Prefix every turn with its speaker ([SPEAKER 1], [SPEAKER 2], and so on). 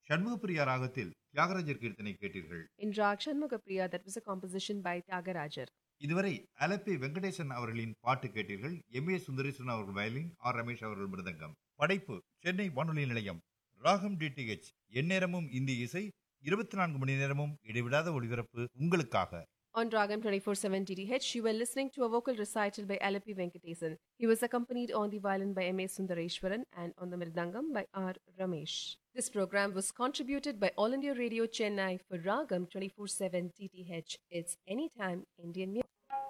[SPEAKER 1] சண்முகப்பிரியா ராகத்தில் தியாகராஜர் கீர்த்தனை கேட்டீர்கள்
[SPEAKER 2] In Rag Shanmugapriya, that was a composition by Tyagarajar.
[SPEAKER 1] இதுவரை அலப்பி வெங்கடேசன் அவர்களின் பாட்டு கேட்டீர்கள் எம் ஏ சுந்தரேசன் அவர்கள் வயலின் ஆர் ரமேஷ் அவர்கள் மிருதங்கம் படைப்பு சென்னை வானொலி நிலையம் ராகம் டிடிஹெச் எந்நேரமும் இந்திய இசை இருபத்தி நான்கு மணி நேரமும் இடைவிடாத ஒளிபரப்பு உங்களுக்காக
[SPEAKER 2] On Ragam 24/7 TTH, you were listening to a vocal recital by Alapi Venkatesan. He was accompanied on the violin by M.A. Sundareshwaran and on the mridangam by R. Ramesh. This program was contributed by All India Radio Chennai for Ragam 24/7 TTH. It's anytime Indian music.